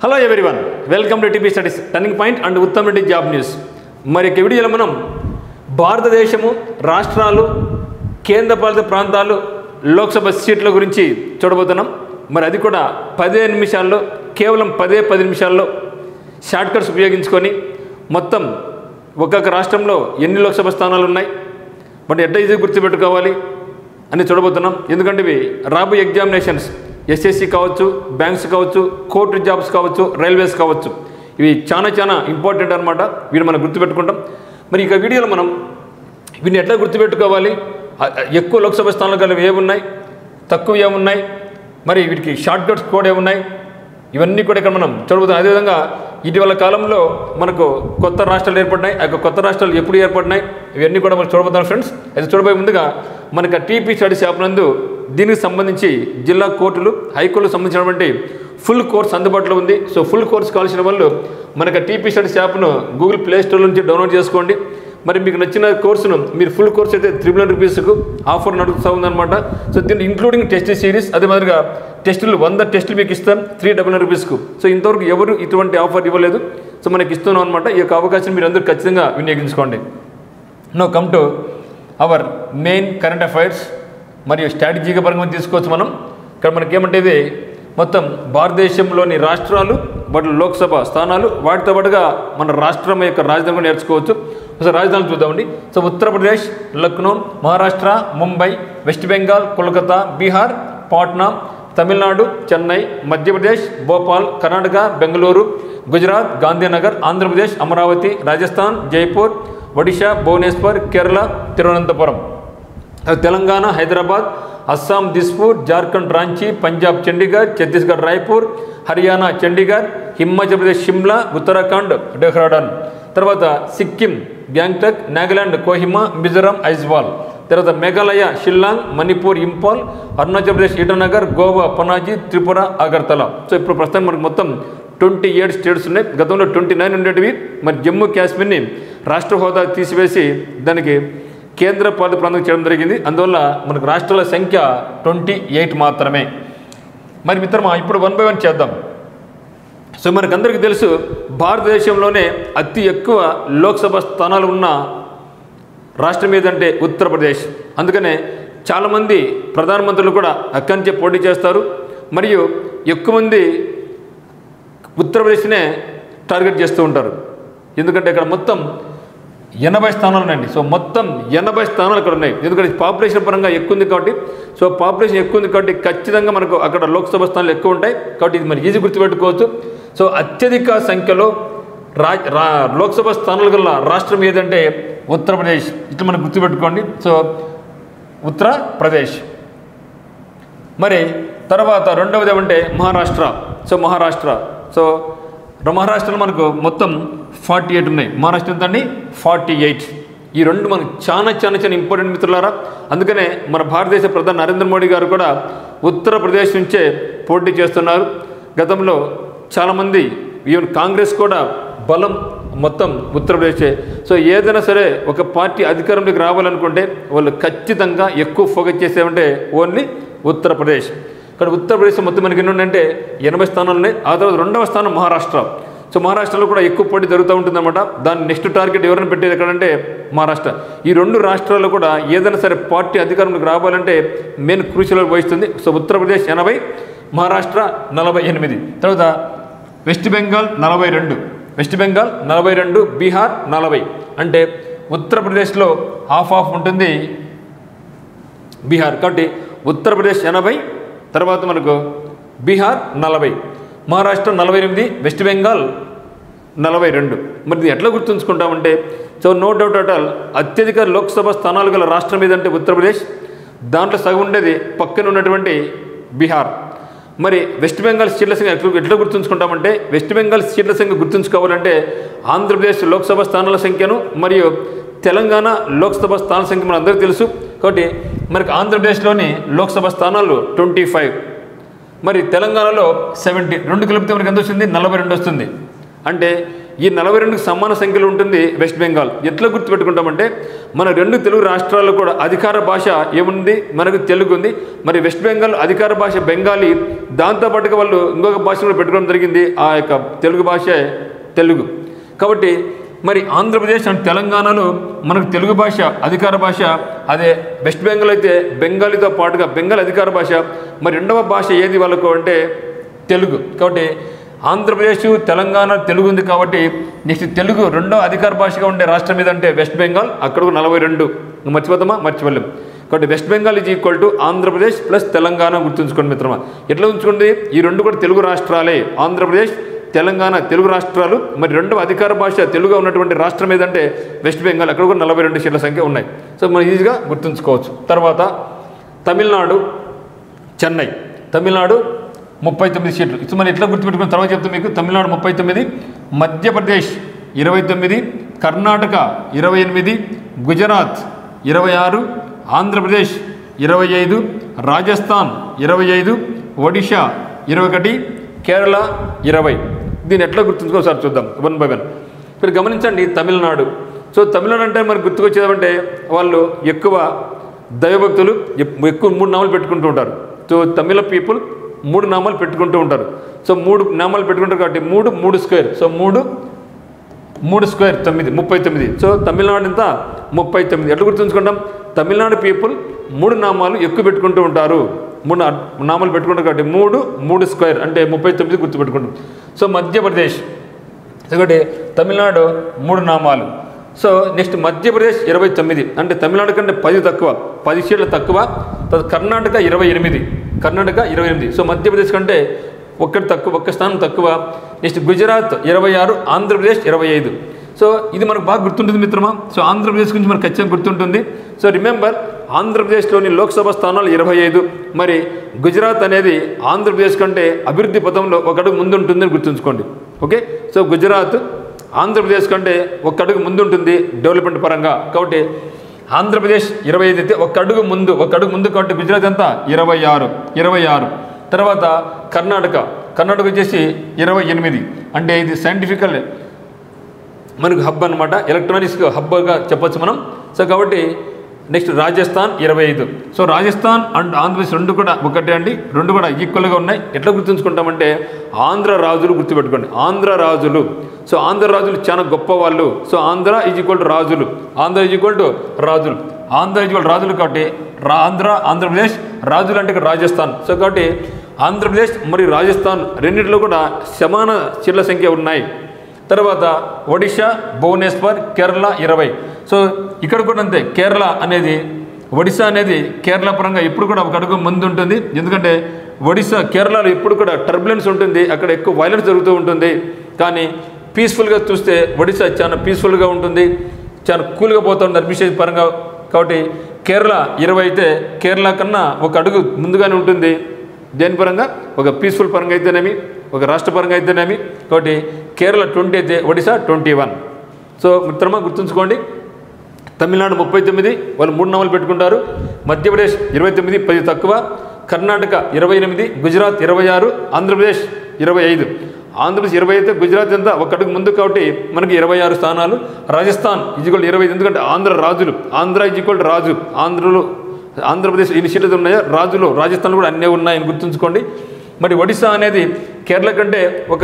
hello everyone welcome to TP studies turning point and Uttam Reddy job news మరి ఈ వీడియోలో మనం భారతదేశము రాష్ట్రాలు కేంద్రపాలిత ప్రాంతాలు లోక్సభ సీట్ల గురించి చూడబోతున్నాం మరి అది కూడా పదే నిమిషాల్లో కేవలం పదే పది నిమిషాల్లో షార్ట్ కట్స్ ఉపయోగించుకొని మొత్తం ఒక్కొక్క రాష్ట్రంలో ఎన్ని లోక్సభ స్థానాలు ఉన్నాయి బట్ ఎట్లా ఈజీ గుర్తుపెట్టుకోవాలి అని చూడబోతున్నాం ఎందుకంటే ఇవి రాబోయే ఎగ్జామినేషన్స్ ఎస్ఎస్సి కావచ్చు బ్యాంక్స్ కావచ్చు కోర్టు జాబ్స్ కావచ్చు రైల్వేస్ కావచ్చు ఇవి చాలా చాలా ఇంపార్టెంట్ అనమాట వీటిని మనం గుర్తుపెట్టుకుంటాం మరి ఇక వీడియోలో మనం వీటిని ఎట్లా గుర్తుపెట్టుకోవాలి అ- అ- ఎక్కువ లోక్సభ స్థానాలు కలిపి ఏమున్నాయి తక్కువ ఏమున్నాయి మరి వీటికి షార్ట్ కట్స్ కూడా ఏమున్నాయి ఇవన్నీ కూడా ఇక్కడ మనం చూడబోతున్నాం అదేవిధంగా ఇటీవల కాలంలో మనకు కొత్త రాష్ట్రాలు ఏర్పడినాయి ఆ యొక్క కొత్త రాష్ట్రాలు ఎప్పుడు ఏర్పడినాయి ఇవన్నీ కూడా మనం చూడబోతున్నాం ఫ్రెండ్స్ అయితే చూడబోయే ముందుగా మనకు టీపీ స్టడీస్ యాప్ నందు దీనికి సంబంధించి జిల్లా కోర్టులు హైకోర్టుకు సంబంధించినటువంటి ఫుల్ కోర్స్ అందుబాటులో ఉంది సో ఫుల్ కోర్స్ కావాల్సిన వాళ్ళు మనకు టీపీ స్టడీస్ యాప్ను గూగుల్ ప్లే స్టోర్ నుంచి డౌన్లోడ్ చేసుకోండి మరి మీకు నచ్చిన కోర్సును మీరు ఫుల్ కోర్స్ అయితే త్రిబుల్ హండ్రెడ్ రూపీస్కు ఆఫర్ నడుస్తూ ఉందన్నమాట సో దీని ఇంక్లూడింగ్ టెస్ట్ సిరీస్ అదే మాదిరిగా టెస్టులు వంద టెస్టులు మీకు ఇస్తాం త్రీ డబుల్ హండ్రెడ్ రూపీస్కు సో ఇంతవరకు ఎవరు ఇటువంటి ఆఫర్ ఇవ్వలేదు సో మనకి ఇస్తున్నాం అనమాట ఈ యొక్క అవకాశం మీరు అందరూ ఖచ్చితంగా వినియోగించుకోండి no come to our main current affairs మరియు స్ట్రాటజీగా పరంగా తీసుకోవచ్చు మనం ఇక్కడ మనకి ఏమంటే ఇది మొత్తం భారతదేశంలోని రాష్ట్రాలు వాటి లోక్సభ స్థానాలు వాటితో పాటుగా మన రాష్ట్రం యొక్క రాజధాని కూడా నేర్చుకోవచ్చు సో రాజధానులు చూద్దామండి సో ఉత్తరప్రదేశ్ లక్నో మహారాష్ట్ర ముంబై వెస్ట్ బెంగాల్ కోల్కతా బీహార్ పాట్నా తమిళనాడు చెన్నై మధ్యప్రదేశ్ భోపాల్ కర్ణాటక బెంగళూరు గుజరాత్ గాంధీనగర్ ఆంధ్రప్రదేశ్ అమరావతి రాజస్థాన్ జైపూర్ ఒడిశా భువనేశ్వర్ కేరళ తిరువనంతపురం అది తెలంగాణ హైదరాబాద్ అస్సాం దిస్పూర్ జార్ఖండ్ రాంచీ పంజాబ్ చండీగఢ్ ఛత్తీస్గఢ్ రాయ్పూర్ హర్యానా చండీగఢ్ హిమాచల్ ప్రదేశ్ షిమ్లా ఉత్తరాఖండ్ డెహ్రాడన్ తర్వాత సిక్కిం గ్యాంగ్టక్ నాగాలాండ్ కోహిమా మిజోరాం ఐజ్వాల్ తర్వాత మేఘాలయ షిల్లాంగ్ మణిపూర్ ఇంపాల్ అరుణాచల్ ప్రదేశ్ ఇటానగర్ గోవా పనాజీ త్రిపుర అగర్తల సో ఇప్పుడు ప్రస్తుతం మనకు మొత్తం ట్వంటీ ఏడు స్టేట్స్ ఉన్నాయి గతంలో ట్వంటీ నైన్ ఉండేటివి మరి జమ్మూ కాశ్మీర్ని రాష్ట్ర హోదా తీసివేసి దానికి కేంద్ర పాలిత ప్రాంతం చేయడం జరిగింది అందువల్ల మనకు రాష్ట్రాల సంఖ్య ట్వంటీ ఎయిట్ మాత్రమే మరి మిత్రమా ఇప్పుడు వన్ బై వన్ చేద్దాం సో మనకు అందరికీ తెలుసు భారతదేశంలోనే అతి ఎక్కువ లోక్సభ స్థానాలు ఉన్న రాష్ట్రం ఏదంటే ఉత్తరప్రదేశ్ అందుకనే చాలామంది ప్రధానమంత్రులు కూడా అక్కడి నుంచే పోటీ చేస్తారు మరియు ఎక్కువ మంది ఉత్తరప్రదేశ్నే టార్గెట్ చేస్తూ ఉంటారు ఎందుకంటే ఇక్కడ మొత్తం ఎనభై స్థానాలు ఉన్నాయండి సో మొత్తం ఎనభై స్థానాలు ఇక్కడ ఉన్నాయి ఎందుకంటే పాపులేషన్ పరంగా ఎక్కువ ఉంది కాబట్టి సో పాపులేషన్ ఎక్కువ ఉంది కాబట్టి ఖచ్చితంగా మనకు అక్కడ లోక్సభ స్థానాలు ఎక్కువ ఉంటాయి కాబట్టి ఇది మరి ఈజీ గుర్తుపెట్టుకోవచ్చు సో అత్యధిక సంఖ్యలో రా రా లోక్సభ స్థానాలు గల రాష్ట్రం ఏదంటే ఉత్తరప్రదేశ్ ఇట్లా మనం గుర్తుపెట్టుకోండి సో ఉత్తరప్రదేశ్ మరి తర్వాత రెండవది ఏమంటే మహారాష్ట్ర సో మహారాష్ట్ర సో మహారాష్ట్రలో మనకు మొత్తం ఫార్టీ ఎయిట్ ఉన్నాయి మహారాష్ట్ర ఎంత అండి ఫార్టీ ఎయిట్ ఈ రెండు మనకు చాలా చాలా చాలా ఇంపార్టెంట్ మిత్రులారా అందుకనే మన భారతదేశ ప్రధాని నరేంద్ర మోడీ గారు కూడా ఉత్తరప్రదేశ్ నుంచే పోటీ చేస్తున్నారు గతంలో చాలామంది ఈవెన్ కాంగ్రెస్ కూడా బలం మొత్తం ఉత్తరప్రదేశే సో ఏదైనా సరే ఒక పార్టీ అధికారంలోకి రావాలనుకుంటే వాళ్ళు ఖచ్చితంగా ఎక్కువ ఫోకస్ చేసేవంటే ఓన్లీ ఉత్తరప్రదేశ్ ఇక్కడ ఉత్తరప్రదేశ్ మొత్తం మనకి ఎన్ని ఉన్నాయంటే ఎనభై స్థానాలు ఉన్నాయి ఆ తర్వాత రెండవ స్థానం మహారాష్ట్ర సో మహారాష్ట్రలో కూడా ఎక్కువ పోటీ జరుగుతూ ఉంటుందన్నమాట దాని నెక్స్ట్ టార్గెట్ ఎవరైనా పెట్టేది ఎక్కడంటే మహారాష్ట్ర ఈ రెండు రాష్ట్రాల్లో కూడా ఏదైనా సరే పార్టీ అధికారంలోకి రావాలంటే మెయిన్ క్రూషియల్ వహిస్తుంది సో ఉత్తరప్రదేశ్ ఎనభై మహారాష్ట్ర నలభై ఎనిమిది తర్వాత వెస్ట్ బెంగాల్ నలభై రెండు వెస్ట్ బెంగాల్ నలభై రెండు బీహార్ నలభై అంటే ఉత్తరప్రదేశ్లో హాఫ్ ఆఫ్ ఉంటుంది బీహార్ కాబట్టి ఉత్తరప్రదేశ్ ఎనభై తర్వాత మనకు బీహార్ నలభై మహారాష్ట్ర నలభై ఎనిమిది వెస్ట్ బెంగాల్ నలభై రెండు మరి ఇది ఎట్లా గుర్తుంచుకుంటామంటే so no doubt at all అత్యధిక లోక్సభ స్థానాలు గల రాష్ట్రం ఏదంటే ఉత్తరప్రదేశ్ దాంట్లో సగం ఉండేది పక్కన ఉన్నటువంటి బీహార్ మరి వెస్ట్ బెంగాల్ సీట్ల సంఖ్య ఎట్లా ఎట్లా గుర్తుంచుకుంటామంటే వెస్ట్ బెంగాల్ సీట్ల సంఖ్య గుర్తుంచుకోవాలంటే ఆంధ్రప్రదేశ్ లోక్సభ స్థానాల సంఖ్యను మరియు తెలంగాణ లోక్సభ స్థానాల సంఖ్య మన అందరికీ తెలుసు కాబట్టి మనకి ఆంధ్రప్రదేశ్లోని లోక్సభ స్థానాలు ట్వంటీ ఫైవ్ మరి తెలంగాణలో సెవెంటీ రెండు కలిపితే మనకి ఎంత వస్తుంది నలభై రెండు వస్తుంది అంటే ఈ నలభై రెండుకి సమాన సంఖ్యలో ఉంటుంది వెస్ట్ బెంగాల్ ఎట్లా గుర్తుపెట్టుకుంటామంటే మన రెండు తెలుగు రాష్ట్రాల్లో కూడా అధికార భాష ఏముంది మనకు తెలుగు ఉంది మరి వెస్ట్ బెంగాల్ అధికార భాష బెంగాలీ దాంతోపాటుగా వాళ్ళు ఇంకొక భాష కూడా పెట్టుకోవడం జరిగింది ఆ యొక్క తెలుగు భాష తెలుగు కాబట్టి మరి ఆంధ్రప్రదేశ్ అండ్ తెలంగాణలో మనకు తెలుగు భాష అధికార భాష అదే వెస్ట్ బెంగాల్ అయితే బెంగాలీతో పాటుగా బెంగాల్ అధికార భాష మరి రెండవ భాష ఏది వాళ్ళకు అంటే తెలుగు కాబట్టి ఆంధ్రప్రదేశ్ తెలంగాణ తెలుగు ఉంది కాబట్టి నెక్స్ట్ తెలుగు రెండో అధికార భాషగా ఉండే రాష్ట్రం ఏదంటే వెస్ట్ బెంగాల్ అక్కడ నలభై రెండు మర్చిపోతామా మర్చిపోలేం కాబట్టి West Bengal is equal to Andhra Pradesh plus Telangana గుర్తుంచుకోండి మిత్రమా ఎట్లా ఉంచుకోండి ఈ రెండు కూడా తెలుగు రాష్ట్రాలే ఆంధ్రప్రదేశ్ తెలంగాణ తెలుగు రాష్ట్రాలు మరి రెండవ అధికార భాష తెలుగుగా ఉన్నటువంటి రాష్ట్రం ఏదంటే వెస్ట్ బెంగాల్ అక్కడ కూడా నలభై రెండు సీట్ల సంఖ్య ఉన్నాయి సో మనం ఈజీగా గుర్తుంచుకోవచ్చు తర్వాత తమిళనాడు చెన్నై తమిళనాడు ముప్పై తొమ్మిది సీట్లు ఇది మనం ఎట్లా గుర్తుపెట్టుకున్న తర్వాత చెప్తాం మీకు తమిళనాడు ముప్పై తొమ్మిది మధ్యప్రదేశ్ ఇరవై తొమ్మిది కర్ణాటక ఇరవై ఎనిమిది గుజరాత్ ఇరవై ఆరు ఆంధ్రప్రదేశ్ ఇరవై ఐదు రాజస్థాన్ ఇరవై ఐదు ఒడిషా ఇరవై ఒకటి కేరళ ఇరవై దీన్ని ఎట్లా గుర్తుంచుకో సార్ చూద్దాం వన్ బై వన్ ఇక్కడ గమనించండి తమిళనాడు సో తమిళనాడు అంటే మనకు గుర్తుకొచ్చేదంటే వాళ్ళు ఎక్కువ దైవభక్తులు ఎప్- ఎక్కువ మూడు నామాలు పెట్టుకుంటూ ఉంటారు సో తమిళ పీపుల్ మూడు నామాలు పెట్టుకుంటూ ఉంటారు సో మూడు నామాలు పెట్టుకుంటారు కాబట్టి మూడు మూడు స్క్వేర్ సో మూడు మూడు స్క్వేర్ తొమ్మిది ముప్పై తొమ్మిది సో తమిళనాడు ఎంత ముప్పై తొమ్మిది ఎట్లా గుర్తుంచుకుంటాం తమిళనాడు పీపుల్ మూడు నామాలు ఎక్కువ పెట్టుకుంటూ ఉంటారు మూడు నా- నామాలు పెట్టుకుంటారు కాబట్టి మూడు మూడు స్క్వేర్ అంటే ముప్పై తొమ్మిది గుర్తుపెట్టుకుంటాం సో మధ్యప్రదేశ్ ఎందుకంటే తమిళనాడు మూడు నామాలు సో నెక్స్ట్ మధ్యప్రదేశ్ ఇరవై తొమ్మిది అంటే తమిళనాడు కంటే పది తక్కువ పది సీట్లు తక్కువ తర్వాత కర్ణాటక ఇరవై ఎనిమిది కర్ణాటక ఇరవై ఎనిమిది సో మధ్యప్రదేశ్ కంటే ఒక్కటి తక్కువ ఒక్క స్థానం తక్కువ నెక్స్ట్ గుజరాత్ ఇరవై ఆరు ఆంధ్రప్రదేశ్ ఇరవై ఐదు సో ఇది మనకు బాగా గుర్తుంటుంది మిత్రమా సో ఆంధ్రప్రదేశ్ గురించి మనకు ఖచ్చితంగా గుర్తుంటుంది సో రిమెంబర్ ఆంధ్రప్రదేశ్లోని లోక్సభ స్థానాలు ఇరవై ఐదు మరి గుజరాత్ అనేది ఆంధ్రప్రదేశ్ కంటే అభివృద్ధి పథంలో ఒక అడుగు ముందు ఉంటుందని గుర్తుంచుకోండి ఓకే సో గుజరాత్ ఆంధ్రప్రదేశ్ కంటే ఒక అడుగు ముందు ఉంటుంది డెవలప్మెంట్ పరంగా కాబట్టి ఆంధ్రప్రదేశ్ ఇరవై ఐదు అయితే ఒక అడుగు ముందు ఒక అడుగు ముందు కాబట్టి గుజరాత్ ఎంత ఇరవై ఆరు ఇరవై ఆరు తర్వాత కర్ణాటక కర్ణాటక వచ్చేసి ఇరవై ఎనిమిది అంటే ఇది సైంటిఫికల్ మనకు హబ్ అనమాట ఎలక్ట్రానిక్స్ హబ్గా చెప్పొచ్చు మనం సో కాబట్టి నెక్స్ట్ రాజస్థాన్ ఇరవై ఐదు సో రాజస్థాన్ అండ్ ఆంధ్రప్రదేశ్ రెండు కూడా ఒకటే అండి రెండు కూడా ఈక్వల్గా ఉన్నాయి ఎట్లా గుర్తుంచుకుంటామంటే ఆంధ్ర రాజులు గుర్తుపెట్టుకోండి ఆంధ్ర రాజులు సో ఆంధ్ర రాజులు చాలా గొప్ప వాళ్ళు so Andhra is equal to రాజులు ఆంధ్ర ఈజ్ ఈక్వల్ టు రాజులు ఆంధ్ర ఈజ్ ఈక్వల్ రాజులు కాబట్టి రా ఆంధ్ర ఆంధ్రప్రదేశ్ రాజులు అంటే ఇక్కడ రాజస్థాన్ సో కాబట్టి ఆంధ్రప్రదేశ్ మరియు రాజస్థాన్ రెండింటిలో కూడా సమాన సీట్ల సంఖ్య ఉన్నాయి తర్వాత ఒడిషా భువనేశ్వర్ కేరళ ఇరవై సో ఇక్కడ కూడా అంతే కేరళ అనేది ఒడిశా అనేది కేరళ పరంగా ఎప్పుడు కూడా ఒక అడుగు ముందు ఉంటుంది ఎందుకంటే ఒడిశా కేరళలో ఎప్పుడు కూడా టర్బులెన్స్ ఉంటుంది అక్కడ ఎక్కువ వైలెన్స్ జరుగుతూ ఉంటుంది కానీ పీస్ఫుల్గా చూస్తే ఒడిశా చాలా పీస్ఫుల్గా ఉంటుంది చాలా కూల్గా పోతుంది అడ్మినిస్ట్రేషన్ పరంగా కాబట్టి కేరళ ఇరవై అయితే కేరళ కన్నా ఒక అడుగు ముందుగానే ఉంటుంది దేని పరంగా ఒక పీస్ఫుల్ పరంగా అయితేనేమి ఒక రాష్ట్ర పరంగా అయితేనేమి కాబట్టి కేరళ ట్వంటీ అయితే ఒడిశా ట్వంటీ వన్ సో మిత్రమా గుర్తుంచుకోండి తమిళనాడు ముప్పై తొమ్మిది వాళ్ళు మూడు నవలు పెట్టుకుంటారు మధ్యప్రదేశ్ ఇరవై తొమ్మిది పది తక్కువ కర్ణాటక ఇరవై ఎనిమిది గుజరాత్ ఇరవై ఆరు ఆంధ్రప్రదేశ్ ఇరవై ఐదు ఆంధ్రప్రదేశ్ ఇరవై అయితే గుజరాత్ ఎంత ఒక అడుగు ముందు కాబట్టి మనకి ఇరవై ఆరు స్థానాలు రాజస్థాన్ ఈజ్వల్ ఇరవై ఐదు ఎందుకంటే ఆంధ్ర రాజులు ఆంధ్ర ఈజ్వల్ రాజు ఆంధ్రలో ఆంధ్రప్రదేశ్ ఎన్ని సీట్లు ఉన్నాయో రాజులు రాజస్థాన్లో కూడా అన్నీ ఉన్నాయని గుర్తుంచుకోండి మరి ఒడిశా అనేది కేరళ కంటే ఒక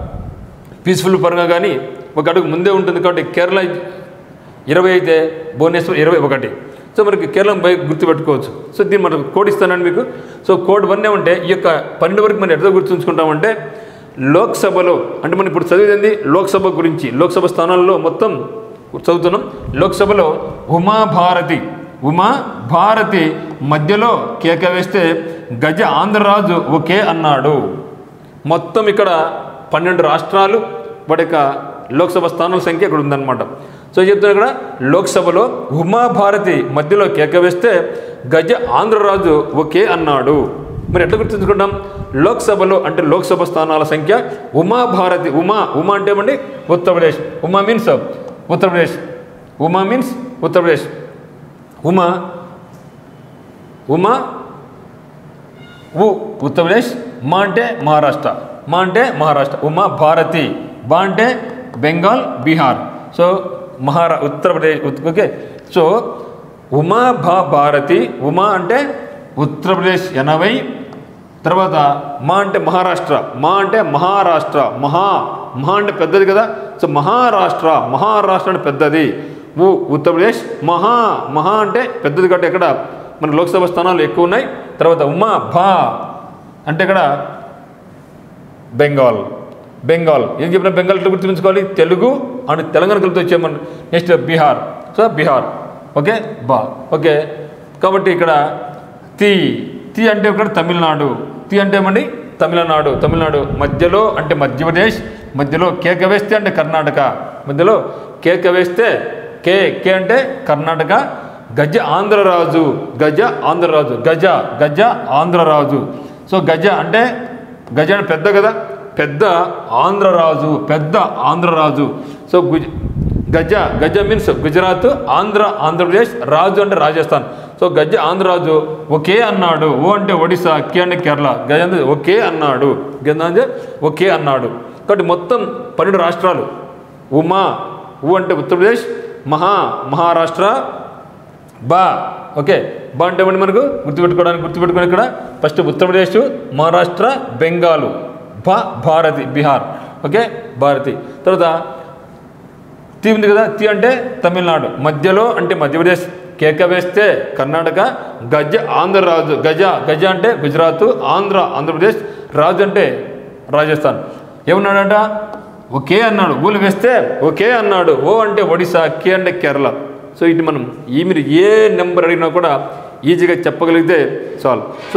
పీస్ఫుల్ పరంగా కానీ ఒక అడుగు ముందే ఉంటుంది కాబట్టి కేరళ ఇరవై అయితే భువనేశ్వర్ ఇరవై ఒకటి సో మనకి కేరళ బై గుర్తుపెట్టుకోవచ్చు సో దీన్ని మనం కోడ్ ఇస్తానండి మీకు సో కోడ్ వన్ ఏమంటే ఈ యొక్క పన్నెండు వరకు మనం ఎట్లా గుర్తుంచుకుంటామంటే లోక్సభలో అంటే మనం ఇప్పుడు చదివేది లోక్సభ గురించి లోక్సభ స్థానాల్లో మొత్తం చదువుతున్నాం లోక్సభలో ఉమాభారతి ఉమా భారతి మధ్యలో కేక వేస్తే గజ ఆంధ్రరాజు ఒకే అన్నాడు మొత్తం ఇక్కడ పన్నెండు రాష్ట్రాలు వాటి యొక్క లోక్సభ స్థానాల సంఖ్య ఇక్కడ ఉందన్నమాట సో చెప్తున్నా ఇక్కడ లోక్సభలో ఉమాభారతి మధ్యలో కేక వేస్తే గజ ఆంధ్రరాజు ఒకే అన్నాడు మరి ఎట్లా గుర్తుంచుకుంటాం లోక్సభలో అంటే లోక్సభ స్థానాల సంఖ్య ఉమాభారతి ఉమా ఉమా అంటే ఏమండి ఉత్తరప్రదేశ్ ఉమా మీన్స్ ఉత్తరప్రదేశ్ ఉమా మీన్స్ ఉత్తరప్రదేశ్ ఉమా ఉమా ఉ ఉత్తరప్రదేశ్ మా అంటే మహారాష్ట్ర మా అంటే మహారాష్ట్ర ఉమా భారతి బా అంటే బెంగాల్ బీహార్ సో మహారా ఉత్తరప్రదేశ్ ఉత్- ఓకే సో ఉమా భా భారతి ఉమా అంటే ఉత్తరప్రదేశ్ ఎనభై తర్వాత మా అంటే మహారాష్ట్ర మా అంటే మహారాష్ట్ర మహా మహా అంటే పెద్దది కదా సో మహారాష్ట్ర మహారాష్ట్ర అంటే పెద్దది ఉ ఉత్తరప్రదేశ్ మహా మహా అంటే పెద్దది కాబట్టి ఎక్కడ మన లోక్సభ స్థానాలు ఎక్కువ ఉన్నాయి తర్వాత ఉమా భా అంటే ఇక్కడ బెంగాల్ బెంగాల్ ఏం చెప్పిన బెంగాల్ ఎట్లా గుర్తుంచుకోవాలి తెలుగు అండ్ తెలంగాణ కలిపి వచ్చే మన next Bihar so Bihar okay బా ఓకే కాబట్టి ఇక్కడ తి తి అంటే ఇక్కడ తమిళనాడు తి అంటే ఏమండి తమిళనాడు తమిళనాడు మధ్యలో అంటే మధ్యప్రదేశ్ మధ్యలో కేక వేస్తే అంటే కర్ణాటక మధ్యలో కేక వేస్తే కే కే అంటే కర్ణాటక గజ ఆంధ్రరాజు గజ ఆంధ్రరాజు గజ గజ ఆంధ్రరాజు సో గజ అంటే గజ అంటే పెద్ద కదా పెద్ద ఆంధ్రరాజు పెద్ద ఆంధ్రరాజు సో గుజ గజ గజ మీన్స్ గుజరాత్ ఆంధ్ర ఆంధ్రప్రదేశ్ రాజు అంటే రాజస్థాన్ సో గజ ఆంధ్రరాజు ఒకే అన్నాడు ఓ అంటే ఒడిశా కే అంటే కేరళ గజ అంటే ఒకే అన్నాడు గజ అంటే ఒకే అన్నాడు కాబట్టి మొత్తం పన్నెండు రాష్ట్రాలు ఉమా ఉ అంటే ఉత్తరప్రదేశ్ మహా మహారాష్ట్ర బా ఓకే బా అంటే ఏమండి మనకు గుర్తుపెట్టుకోవడానికి గుర్తుపెట్టుకుని ఇక్కడ ఫస్ట్ ఉత్తరప్రదేశ్ మహారాష్ట్ర బెంగాలు భా భారతి బీహార్ ఓకే భారతి తర్వాత తి ఉంది కదా తి అంటే తమిళనాడు మధ్యలో అంటే మధ్యప్రదేశ్ కేక వేస్తే కర్ణాటక గజ ఆంధ్ర రాజు గజ గజ అంటే గుజరాత్ ఆంధ్ర ఆంధ్రప్రదేశ్ రాజు అంటే రాజస్థాన్ ఏమన్నాడంట ఒకే అన్నాడు ఊలు వేస్తే ఒకే అన్నాడు ఓ అంటే ఒడిశా కే అంటే కేరళ సో ఇటు మనం ఈ మీరు ఏ నెంబర్ అడిగినా కూడా ఈజీగా చెప్పగలిగితే చాలు సో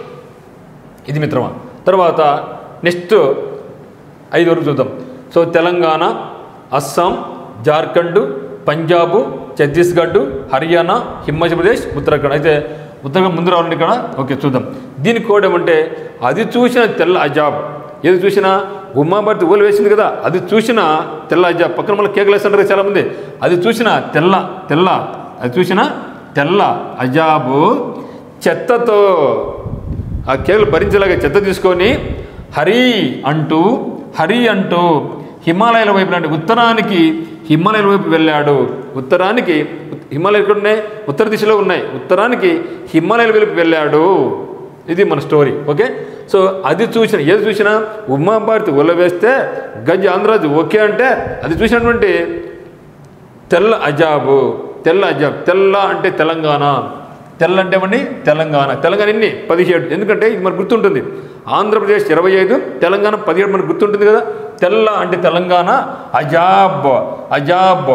ఇది మిత్రమా తర్వాత నెక్స్ట్ ఐదు వరకు చూద్దాం సో తెలంగాణ అస్సాం జార్ఖండ్ పంజాబ్ ఛత్తీస్గఢ్ హర్యానా హిమాచల్ ప్రదేశ్ ఉత్తరాఖండ్ అయితే ఉత్తరాఖండ్ ముందు రావాలండి ఇక్కడ ఓకే చూద్దాం దీని కోడ్ ఏమంటే అది చూసిన తెల్ల అజాబ్ ఏది చూసినా ఉమాభర్తి ఊలు వేసింది కదా అది చూసిన తెల్ల అజాబ్ పక్కన మళ్ళీ కేకలు వేస్తుంటారు చాలామంది అది చూసిన తెల్ల తెల్ల అది చూసిన తెల్ల అజాబు చెత్తతో ఆ కేకలు భరించేలాగా చెత్త తీసుకొని హరి అంటూ హరి అంటూ హిమాలయాల వైపు అంటే ఉత్తరానికి హిమాలయాల వైపు వెళ్ళాడు ఉత్తరానికి హిమాలయాలు ఎక్కడ ఉన్నాయి ఉత్తర దిశలో ఉన్నాయి ఉత్తరానికి హిమాలయాల వైపు వెళ్ళాడు ఇది మన స్టోరీ ఓకే సో అది చూసిన ఏది చూసినా ఉమాభారతి ఉల్ల వేస్తే గజ ఆంధ్రాజు ఓకే అంటే అది చూసినటువంటి తెల్ల అజాబు తెల్ల అజాబ్ తెల్ల అంటే తెలంగాణ తెల్ల అంటే ఏమండి తెలంగాణ తెలంగాణ ఎన్ని పదిహేడు ఎందుకంటే ఇది మనకు గుర్తుంటుంది ఆంధ్రప్రదేశ్ ఇరవై ఐదు తెలంగాణ పదిహేడు మనకు గుర్తుంటుంది కదా తెల్ల అంటే తెలంగాణ అజాబ్ అజాబ్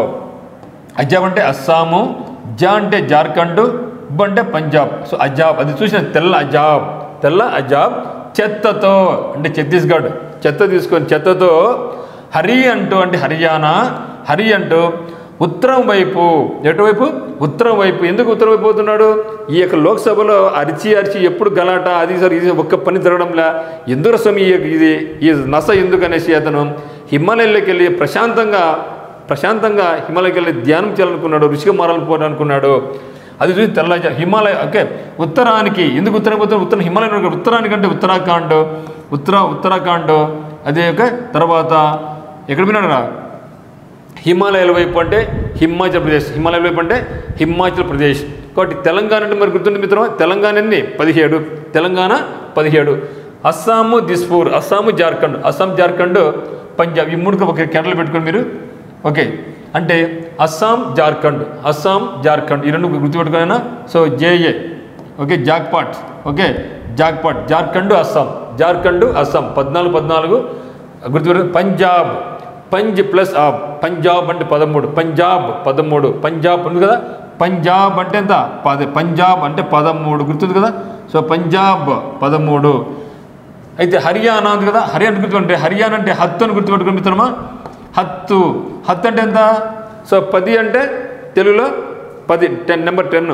అజాబ్ అంటే అస్సాము జా అంటే జార్ఖండ్ బ అంటే పంజాబ్ సో అజాబ్ అది చూసిన తెల్ల అజాబ్ తెల్ల అజాబ్ చెత్తతో అంటే ఛత్తీస్గఢ్ చెత్త తీసుకొని చెత్తతో హరి అంటూ అంటే హర్యానా హరి అంటూ ఉత్తరం వైపు ఎటువైపు ఉత్తరం వైపు ఎందుకు ఉత్తరం వైపు పోతున్నాడు ఈ యొక్క లోక్సభలో అరిచి అరిచి ఎప్పుడు గలాట అది సార్ ఇది ఒక్క పని జరగడంలా ఎందుకు స్వామి ఈ- ఇది ఈ నస ఎందుకు అనేసి అతను హిమాలయాల్లోకి వెళ్ళి ప్రశాంతంగా ప్రశాంతంగా హిమాలయకి వెళ్ళి ధ్యానం చేయాలనుకున్నాడు రుచిగా మారాలనుకోవాలి అనుకున్నాడు అది చూసి తెల్ల హిమాలయ ఓకే ఉత్తరానికి ఎందుకు ఉత్తరం పోతే ఉత్తరం హిమాలయం అనుకో- ఉత్తరానికి అంటే ఉత్తరాఖండ్ ఉత్తర ఉత్తరాఖండ్ అదే ఓకే తర్వాత ఎక్కడ పోయినాడు రా హిమాలయాల వైపు అంటే హిమాచల్ ప్రదేశ్ హిమాలయాల వైపు అంటే హిమాచల్ ప్రదేశ్ కాబట్టి తెలంగాణ అంటే మరి గుర్తుంది మిత్రం తెలంగాణ ఎన్ని పదిహేడు తెలంగాణ పదిహేడు అస్సాము దిస్పూర్ అస్సాము జార్ఖండ్ అస్సాం జార్ఖండ్ పంజాబ్ ఈ మూడు ఒక కేటలు పెట్టుకొని మీరు ఓకే అంటే అస్సాం జార్ఖండ్ అస్సాం జార్ఖండ్ ఈ రెండు గుర్తుపెట్టుకున్నా so JA okay jackpot okay jackpot Jharkhand Assam Jharkhand Assam పద్నాలుగు పద్నాలుగు గుర్తుపెట్టు పంజాబ్ పంజ్ ప్లస్ ఆ పంజాబ్ అంటే పదమూడు పంజాబ్ పదమూడు పంజాబ్ ఉంది కదా పంజాబ్ అంటే ఎంత పద పంజాబ్ అంటే పదమూడు గుర్తుంది కదా సో పంజాబ్ పదమూడు అయితే హర్యానా ఉంది కదా హర్యానా గుర్తుపెట్టే హర్యానా అంటే హత్తు అని గుర్తుపెట్టుకుని మిత్రమా హత్తు హత్తు అంటే ఎంత సో పది అంటే తెలుగులో పది టెన్ నెంబర్ టెన్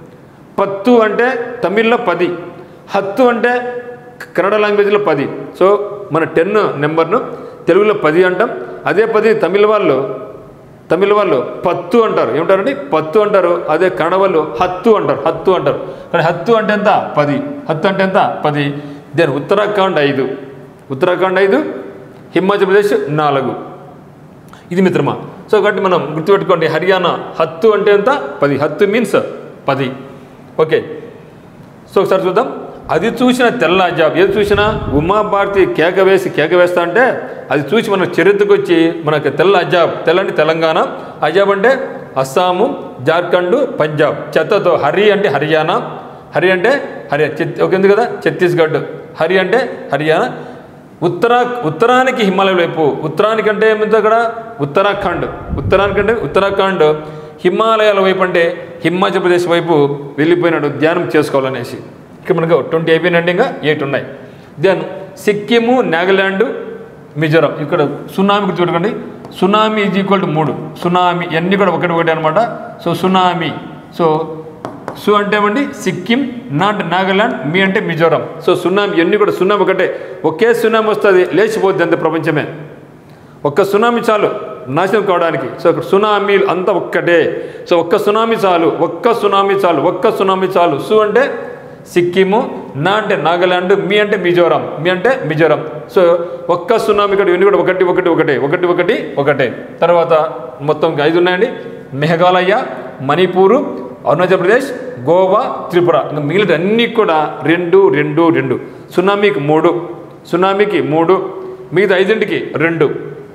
పత్తు అంటే తమిళ్లో పది హత్తు అంటే కన్నడ లాంగ్వేజ్లో పది సో మన టెన్ నెంబర్ను తెలుగులో పది అంటాం అదే పది తమిళ వాళ్ళు తమిళ వాళ్ళు పత్తు అంటారు ఏమంటారండి పత్తు అంటారు అదే కన్నడ వాళ్ళు హత్తు అంటారు హత్తు అంటారు కానీ హత్తు అంటే ఎంత పది హత్తు అంటే ఎంత పది దెన్ ఉత్తరాఖండ్ ఐదు ఉత్తరాఖండ్ ఐదు హిమాచల్ ప్రదేశ్ నాలుగు ఇది మిత్రమా సో కాబట్టి మనం గుర్తుపెట్టుకోండి హర్యానా హత్తు అంటే ఎంత పది హత్తు మీన్స్ పది ఓకే సో ఒకసారి చూద్దాం అది చూసిన తెల్ల అజాబ్ ఏది చూసినా ఉమాభారతి కేక వేసి కేక వేస్తా అంటే అది చూసి మన చరిత్రకు వచ్చి మనకు తెల్ల అజాబ్ తెల్ల అంటే తెలంగాణ అజాబ్ అంటే అస్సాము జార్ఖండ్ పంజాబ్ చెత్తతో హరి అంటే హర్యానా హరి అంటే హర్యానా చెత్ ఒక ఉంది కదా ఛత్తీస్గఢ్ హరి అంటే హర్యానా ఉత్తరా ఉత్తరానికి హిమాలయ వైపు ఉత్తరానికి అంటే ఏమిటి అక్కడ ఉత్తరాఖండ్ ఉత్తరానికి అంటే ఉత్తరాఖండ్ హిమాలయాల వైపు అంటే హిమాచల్ ప్రదేశ్ వైపు వెళ్ళిపోయినాడు ధ్యానం చేసుకోవాలనేసి ఇక్కడ మనకు ట్వంటీ అయిపోయినట్టు ఇంకా ఎయిట్ ఉన్నాయి దెన్ సిక్కిము నాగాల్యాండ్ మిజోరాం ఇక్కడ సునామీ గుర్తు చూడకండి సునామీ ఈజ్ ఈక్వల్ టు మూడు సునామీ ఇవన్నీ కూడా ఒకటి ఒకటి అనమాట సో సునామీ సో సు అంటే ఏమండి సిక్కిం నాట్ నాగాలాండ్ మీ అంటే మిజోరాం సో సునామీ ఇవన్నీ కూడా సునామీ ఒకటే ఒకే సునామీ వస్తుంది లేచిపోద్ది అంత ప్రపంచమే ఒక్క సునామీ చాలు నాశనం కావడానికి సో ఇక్కడ సునామీ అంతా ఒక్కటే సో ఒక్క సునామీ చాలు ఒక్క సునామీ చాలు ఒక్క సునామీ చాలు సు అంటే సిక్కిము నా అంటే నాగాలాండ్ మీ అంటే మిజోరాం మీ అంటే మిజోరాం సో ఒక్క సునామీ ఇక్కడ ఇవన్నీ కూడా ఒకటి ఒకటి ఒకటే ఒకటి ఒకటి ఒకటే తర్వాత మొత్తం ఐదు ఉన్నాయండి మేఘాలయ మణిపూరు అరుణాచల్ ప్రదేశ్ గోవా త్రిపుర ఇంకా మిగిలిన అన్నీ కూడా రెండు రెండు రెండు సునామీకి మూడు సునామీకి మూడు మిగతా ఐదింటికి రెండు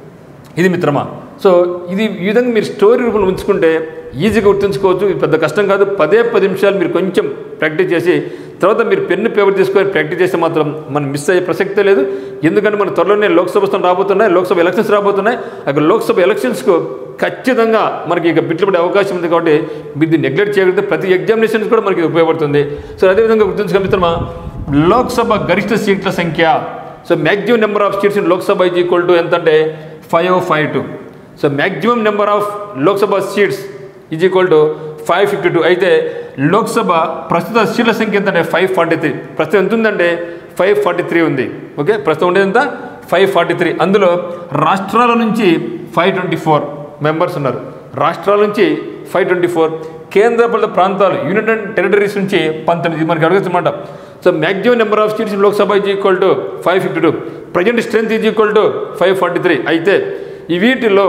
ఇది మిత్రమా సో ఇది ఈ విధంగా మీరు స్టోరీ రూపంలో ఉంచుకుంటే ఈజీగా గుర్తుంచుకోవచ్చు ఇది పెద్ద కష్టం కాదు పదే పది నిమిషాలు మీరు కొంచెం ప్రాక్టీస్ చేసి తర్వాత మీరు పెన్ను పేపర్ తీసుకొని ప్రాక్టీస్ చేస్తే మాత్రం మనం మిస్ అయ్యే ప్రసక్తే లేదు ఎందుకంటే మన త్వరలోనే లోక్సభ స్థానం రాబోతున్నాయి లోక్సభ ఎలక్షన్స్ రాబోతున్నాయి అక్కడ లోక్సభ ఎలక్షన్స్కు ఖచ్చితంగా మనకి ఇక బిట్లు పడే అవకాశం ఉంది కాబట్టి మీరు దీన్ని నెగ్లెక్ట్ చేయగలిగితే ప్రతి ఎగ్జామినేషన్స్ కూడా మనకి ఇది ఉపయోగపడుతుంది సో అదేవిధంగా గుర్తుంచుకోండి మిత్రమా లోక్సభ గరిష్ట సీట్ల సంఖ్య so maximum number of seats in Lok Sabha is equal to ఎంత అంటే five five two so maximum number of Lok Sabha seats is equal to five fifty two అయితే లోక్సభ ప్రస్తుత సీట్ల సంఖ్య ఎంత అంటే ఫైవ్ ఫార్టీ త్రీ ప్రస్తుతం ఎంత ఉందంటే ఫైవ్ ఫార్టీ త్రీ ఉంది ఓకే ప్రస్తుతం ఉండేది ఎంత ఫైవ్ ఫార్టీ త్రీ అందులో రాష్ట్రాల నుంచి ఫైవ్ ట్వంటీ ఫోర్ మెంబర్స్ ఉన్నారు రాష్ట్రాల నుంచి ఫైవ్ ట్వంటీ ఫోర్ కేంద్రపాలిత ప్రాంతాలు యూనిట్ అండ్ టెరిటరీస్ నుంచి పంతొమ్మిది ఇది మనకి అడగచ్చమాట so maximum number of seats in Lok Sabha is equal to five fifty two present strength is equal to five forty three అయితే ఈ వీటిలో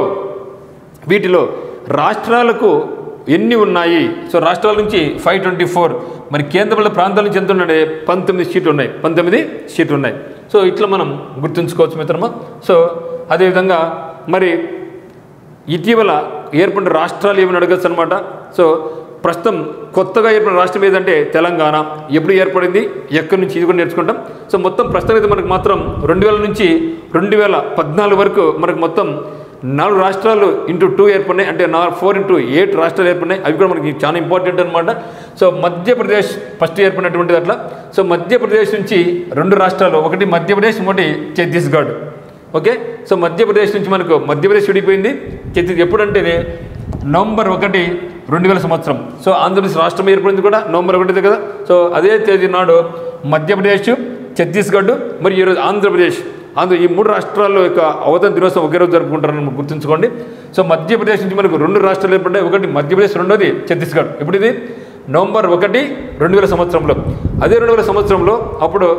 వీటిలో రాష్ట్రాలకు ఎన్ని ఉన్నాయి సో రాష్ట్రాల నుంచి ఫైవ్ ట్వంటీ ఫోర్ మరి కేంద్రపాలిత ప్రాంతాల నుంచి ఎంత ఉన్నాయి పంతొమ్మిది సీట్లు ఉన్నాయి పంతొమ్మిది సీట్లు ఉన్నాయి సో ఇట్లా మనం గుర్తుంచుకోవచ్చు మిత్రమా సో అదేవిధంగా మరి ఇటీవల ఏర్పడిన రాష్ట్రాలు ఏమైనా అడగచ్చు అనమాట సో ప్రస్తుతం కొత్తగా ఏర్పడిన రాష్ట్రం ఏదంటే తెలంగాణ ఎప్పుడు ఏర్పడింది ఎక్కడి నుంచి ఇది కూడా నేర్చుకుంటాం సో మొత్తం ప్రస్తుతం అయితే మనకు మాత్రం రెండు వేల నుంచి రెండు వేల పద్నాలుగు వరకు మనకు మొత్తం నాలుగు రాష్ట్రాలు ఇంటూ టూ ఏర్పడినాయి అంటే నా ఫోర్ ఇంటూ ఎయిట్ రాష్ట్రాలు ఏర్పడినాయి అవి కూడా మనకి చాలా ఇంపార్టెంట్ అనమాట సో మధ్యప్రదేశ్ ఫస్ట్ ఏర్పడినటువంటిది అట్లా సో మధ్యప్రదేశ్ నుంచి రెండు రాష్ట్రాలు ఒకటి మధ్యప్రదేశ్ ఇంకోటి ఛత్తీస్గఢ్ ఓకే సో మధ్యప్రదేశ్ నుంచి మనకు మధ్యప్రదేశ్ విడిపోయింది ఛత్తీస్ ఎప్పుడంటే నవంబర్ ఒకటి రెండు వేల సంవత్సరం సో ఆంధ్రప్రదేశ్ రాష్ట్రం ఏర్పడింది కూడా నవంబర్ ఒకటిదే కదా సో అదే తేదీ నాడు మధ్యప్రదేశ్ ఛత్తీస్గఢ్ మరియు ఈరోజు ఆంధ్రప్రదేశ్ ఆంధ్ర ఈ మూడు రాష్ట్రాల్లో యొక్క అవతరణ దినోత్సవం ఒకే రోజు జరుపుకుంటారని మనం గుర్తుంచుకోండి సో మధ్యప్రదేశ్ నుంచి మనకు రెండు రాష్ట్రాలు ఏర్పడ్డాయి ఒకటి మధ్యప్రదేశ్ రెండోది ఛత్తీస్గఢ్ ఇప్పుడు ఇది నవంబర్ ఒకటి రెండు వేల సంవత్సరంలో అదే రెండు వేల సంవత్సరంలో అప్పుడు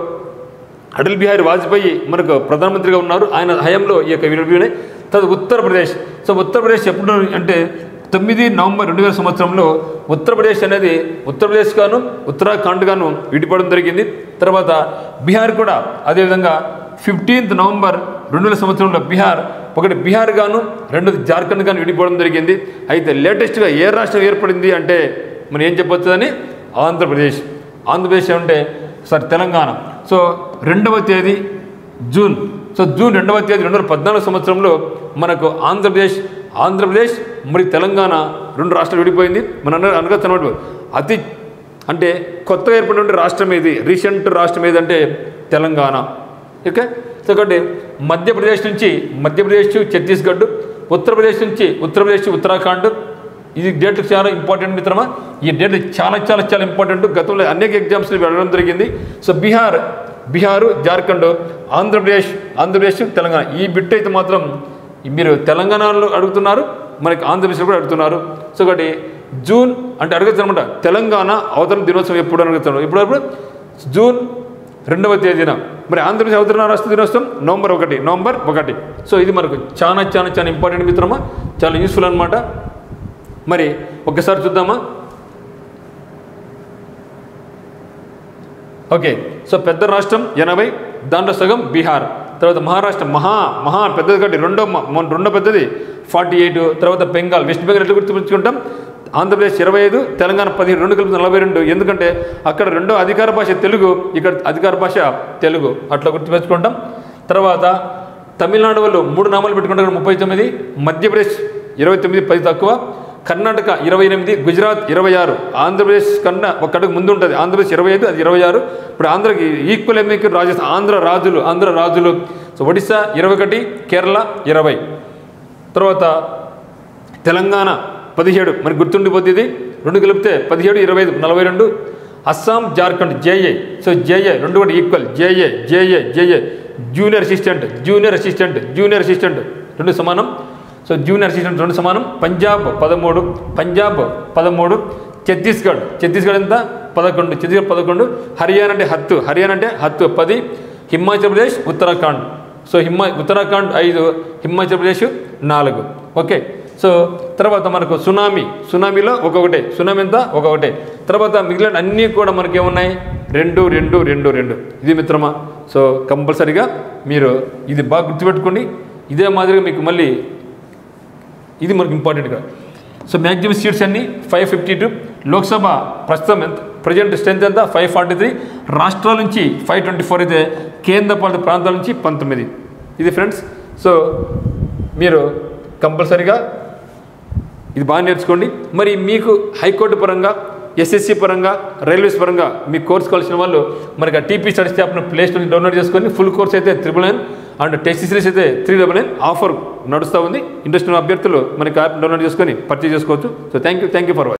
అటల్ బిహారీ వాజ్పేయి మనకు ప్రధానమంత్రిగా ఉన్నారు ఆయన హయాంలో ఈ యొక్క విడిపోయినాయి తర్వాత ఉత్తరప్రదేశ్ సో ఉత్తరప్రదేశ్ ఎప్పుడు అంటే తొమ్మిది నవంబర్ రెండు వేల సంవత్సరంలో ఉత్తరప్రదేశ్ అనేది ఉత్తరప్రదేశ్ గాను ఉత్తరాఖండ్ గాను విడిపడడం జరిగింది తర్వాత బీహార్ కూడా అదేవిధంగా ఫిఫ్టీన్త్ నవంబర్ రెండు వేల సంవత్సరంలో బీహార్ ఒకటి బీహార్ గాను రెండోది జార్ఖండ్ గాను విడిపోవడం జరిగింది అయితే లేటెస్ట్గా ఏ రాష్ట్రం ఏర్పడింది అంటే మనం ఏం చెప్పొచ్చు అని ఆంధ్రప్రదేశ్ ఆంధ్రప్రదేశ్ అంటే సారీ తెలంగాణ సో రెండవ తేదీ జూన్ సో జూన్ రెండవ తేదీ రెండు వేల పద్నాలుగు సంవత్సరంలో మనకు ఆంధ్రప్రదేశ్ ఆంధ్రప్రదేశ్ మరి తెలంగాణ రెండు రాష్ట్రాలు విడిపోయింది మన అనగచ్చు అనమాట అతి అంటే కొత్తగా ఏర్పడిన రాష్ట్రం ఏది రీసెంట్ రాష్ట్రం ఏదంటే తెలంగాణ ఓకే సో కాబట్టి మధ్యప్రదేశ్ నుంచి మధ్యప్రదేశ్ ఛత్తీస్గఢ్ ఉత్తరప్రదేశ్ నుంచి ఉత్తరప్రదేశ్ ఉత్తరాఖండ్ ఇది డేట్ చాలా ఇంపార్టెంట్ మిత్రమా ఈ డేట్ చాలా చాలా చాలా ఇంపార్టెంట్ గతంలో అనేక ఎగ్జామ్స్ని వెళ్ళడం జరిగింది సో బీహార్ బీహారు జార్ఖండ్ ఆంధ్రప్రదేశ్ ఆంధ్రప్రదేశ్ తెలంగాణ ఈ బిట్ అయితే మాత్రం మీరు తెలంగాణలో అడుగుతున్నారు మనకి ఆంధ్రప్రదేశ్లో కూడా అడుగుతున్నారు సో కాబట్టి జూన్ అంటే అడగచ్చు అనమాట తెలంగాణ అవతరణ దినోత్సవం ఎప్పుడు అడుగుతున్నారు ఇప్పుడు ఎప్పుడు జూన్ రెండవ తేదీన మరి ఆంధ్రప్రదేశ్ అవతరణ రాష్ట్ర దినోత్సవం నవంబర్ ఒకటి నవంబర్ ఒకటి సో ఇది మనకు చాలా చాలా చాలా ఇంపార్టెంట్ మిత్రమా చాలా యూస్ఫుల్ అనమాట మరి ఒక్కసారి చూద్దామా ఓకే సో పెద్ద రాష్ట్రం ఎనభై దాంట్లో సగం బీహార్ తర్వాత మహారాష్ట్ర మహా మహా పెద్దది కాబట్టి రెండో మ- మొ- రెండో పెద్దది ఫార్టీ ఎయిట్ తర్వాత బెంగాల్ వెస్ట్ బెంగాల్ ఎట్లా గుర్తుపెట్టుకుంటాం ఆంధ్రప్రదేశ్ ఇరవై ఐదు తెలంగాణ పదిహేను రెండు కలిపి నలభై రెండు ఎందుకంటే అక్కడ రెండో అధికార భాష తెలుగు ఇక్కడ అధికార భాష తెలుగు అట్లా గుర్తుపెట్టుకుంటాం తర్వాత తమిళనాడు వాళ్ళు మూడు నామాలు పెట్టుకుంటారు ముప్పై తొమ్మిది మధ్యప్రదేశ్ ఇరవై తొమ్మిది పది తక్కువ కర్ణాటక ఇరవై ఎనిమిది గుజరాత్ ఇరవై ఆరు ఆంధ్రప్రదేశ్ కన్నా ఒక అడుగు ముందు ఉంటుంది ఆంధ్రప్రదేశ్ ఇరవై ఐదు అది ఇరవై ఆరు ఇప్పుడు ఆంధ్రకి ఈక్వల్ ఎమ్మెకి రాజస్థాన్ ఆంధ్ర రాజులు ఆంధ్ర రాజులు సో ఒడిశా ఇరవై ఒకటి కేరళ ఇరవై తర్వాత తెలంగాణ పదిహేడు మరి గుర్తుండిపోతుంది ఇది రెండు కలిపితే పదిహేడు ఇరవై ఐదు నలభై రెండు Assam Jharkhand JA so JA రెండు కూడా equal JA JA JA junior assistant junior assistant junior assistant రెండు సమానం సో జూనియర్ అసిస్టెంట్ రెండు సమానం పంజాబ్ పదమూడు పంజాబ్ పదమూడు ఛత్తీస్గఢ్ ఛత్తీస్గఢ్ ఎంత పదకొండు ఛత్తీస్గఢ్ పదకొండు హర్యానా అంటే హత్తు హర్యానా అంటే హత్తు పది హిమాచల్ ప్రదేశ్ ఉత్తరాఖండ్ సో హిమా ఉత్తరాఖండ్ ఐదు హిమాచల్ ప్రదేశ్ నాలుగు ఓకే సో తర్వాత మనకు సునామీ సునామీలో ఒక్కొక్కటే సునామీ ఎంత ఒక్కొక్కటే తర్వాత మిగిలిన అన్నీ కూడా మనకి ఏమున్నాయి రెండు రెండు రెండు రెండు ఇది మిత్రమా సో కంపల్సరీగా మీరు ఇది బాగా గుర్తుపెట్టుకోండి ఇదే మాదిరిగా మీకు మళ్ళీ ఇది మనకు ఇంపార్టెంట్గా సో మ్యాక్సిమం సీట్స్ అన్ని ఫైవ్ ఫిఫ్టీ టూ లోక్సభ ప్రస్తుతం ఎంత ప్రజెంట్ స్ట్రెంత్ ఎంత ఫైవ్ ఫార్టీ త్రీ రాష్ట్రాల నుంచి ఫైవ్ ట్వంటీ ఫోర్ అయితే కేంద్ర పాలిత ప్రాంతాల నుంచి పంతొమ్మిది ఇది ఫ్రెండ్స్ సో మీరు కంపల్సరీగా ఇది బాగా నేర్చుకోండి మరి మీకు హైకోర్టు పరంగా ఎస్ఎస్సి పరంగా రైల్వేస్ పరంగా మీ కోర్స్ కావాల్సిన వాళ్ళు మనకి ఆ టీపీ స్టడీస్ యాప్ను ప్లే స్టోర్ నుంచి డౌన్లోడ్ చేసుకొని ఫుల్ కోర్స్ అయితే triple nine and test series అయితే త్రీ డబల్ నైన్ ఆఫర్ నడుస్తూ ఉంది ఇంట్రెస్ట్ ఉన్న అభ్యర్థులు మనకి యాప్ డౌన్లోడ్ చేసుకొని పర్చేజ్ చేసుకోవచ్చు so thank you thank you for watching